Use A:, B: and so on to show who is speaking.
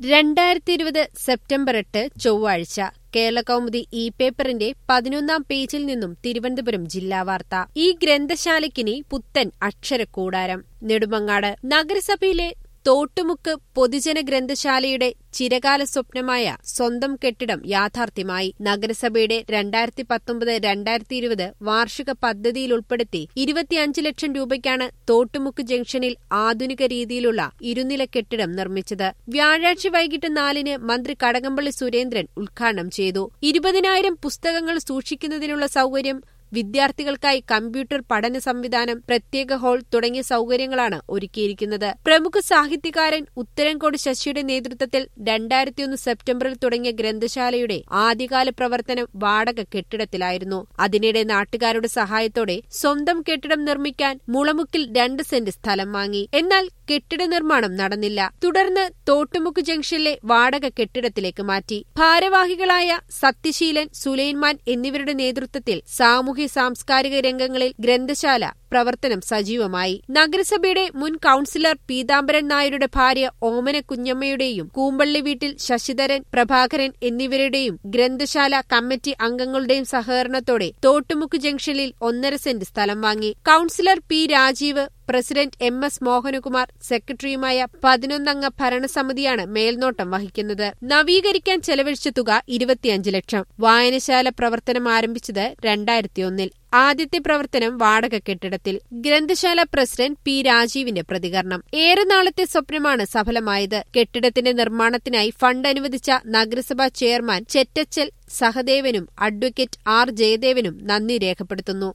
A: രണ്ടായിരത്തി ഇരുപത് സെപ്റ്റംബർ എട്ട് ചൊവ്വാഴ്ച കേരളകൗമുദി ഇ പേപ്പറിന്റെ പതിനൊന്നാം പേജിൽ നിന്നും തിരുവനന്തപുരം ജില്ലാ വാർത്ത ഈ ഗ്രന്ഥശാലയ്ക്കിനി പുത്തൻ അക്ഷരക്കൂടാരം നെടുമങ്ങാട് നഗരസഭയിലെ തോട്ടുമുക്ക് പൊതുജന ഗ്രന്ഥശാലയുടെ ചിരകാല സ്വപ്നമായ സ്വന്തം കെട്ടിടം യാഥാർത്ഥ്യമായി നഗരസഭയുടെ രണ്ടായിരത്തി പത്തൊമ്പത് രണ്ടായിരത്തി ഇരുപത് വാർഷിക പദ്ധതിയിൽ ഉൾപ്പെടുത്തി ഇരുപത്തിയഞ്ച് ലക്ഷം രൂപയ്ക്കാണ് തോട്ടുമുക്ക് ജംഗ്ഷനിൽ ആധുനിക രീതിയിലുള്ള ഇരുനില കെട്ടിടം നിർമ്മിച്ചത് വ്യാഴാഴ്ച വൈകിട്ട് നാലിന് മന്ത്രി കടകംപള്ളി സുരേന്ദ്രൻ ഉദ്ഘാടനം ചെയ്തു ഇരുപതിനായിരം പുസ്തകങ്ങൾ സൂക്ഷിക്കുന്നതിനുള്ള സൗകര്യം വിദ്യാർത്ഥികൾക്കായി കമ്പ്യൂട്ടർ പഠന സംവിധാനം പ്രത്യേക ഹാൾ തുടങ്ങിയ സൗകര്യങ്ങളാണ് ഒരുക്കിയിരിക്കുന്നത് പ്രമുഖ സാഹിത്യകാരൻ ഉത്തരൻകോട് ശശിയുടെ നേതൃത്വത്തിൽ രണ്ടായിരത്തിയൊന്ന് സെപ്റ്റംബറിൽ തുടങ്ങിയ ഗ്രന്ഥശാലയുടെ ആദ്യകാല പ്രവർത്തനം വാടക കെട്ടിടത്തിലായിരുന്നു അതിനിടെ നാട്ടുകാരുടെ സഹായത്തോടെ സ്വന്തം കെട്ടിടം നിർമ്മിക്കാൻ മുളമുക്കിൽ രണ്ട് സെന്റ് സ്ഥലം വാങ്ങി എന്നാൽ കെട്ടിട നിർമ്മാണം നടന്നില്ല തുടർന്ന് തോട്ടുമുക്ക് ജംഗ്ഷനിലെ വാടക കെട്ടിടത്തിലേക്ക് മാറ്റി ഭാരവാഹികളായ സത്യശീലൻ സുലൈൻമാൻ എന്നിവരുടെ നേതൃത്വത്തിൽ സാമൂഹ്യ സാംസ്കാരിക രംഗങ്ങളിൽ ഗ്രന്ഥശാല പ്രവർത്തനം സജീവമായി നഗരസഭയുടെ മുൻ കൌൺസിലർ പീതാംബരൻ നായരുടെ ഭാര്യ ഓമന കുഞ്ഞമ്മയുടെയും കൂമ്പള്ളി വീട്ടിൽ ശശിധരൻ പ്രഭാകരൻ എന്നിവരുടെയും ഗ്രന്ഥശാല കമ്മിറ്റി അംഗങ്ങളുടെയും സഹകരണത്തോടെ തോട്ടുമുക്ക് ജംഗ്ഷനിൽ ഒന്നര സെന്റ് സ്ഥലം വാങ്ങി councillor P Rajeev president M S Mohanakumar സെക്രട്ടറിയുമായ പതിനൊന്നംഗ ഭരണസമിതിയാണ് മേൽനോട്ടം വഹിക്കുന്നത് നവീകരിക്കാൻ ചെലവഴിച്ച തുക ഇരുപത്തിയഞ്ച് ലക്ഷം വായനശാല പ്രവർത്തനം ആരംഭിച്ചത് രണ്ടായിരത്തിയൊന്നിൽ ആദ്യത്തെ പ്രവർത്തനം വാടക കെട്ടിടത്തിൽ ഗ്രന്ഥശാല പ്രസിഡന്റ് പി രാജീവിന്റെ പ്രതികരണം ഏറെ നാളത്തെ സ്വപ്നമാണ് സഫലമായത് കെട്ടിടത്തിന്റെ നിർമ്മാണത്തിനായി ഫണ്ട് അനുവദിച്ച നഗരസഭാ ചെയർമാൻ ചെറ്റച്ചൽ സഹദേവനും അഡ്വക്കേറ്റ് ആർ ജയദേവനും നന്ദി രേഖപ്പെടുത്തുന്നു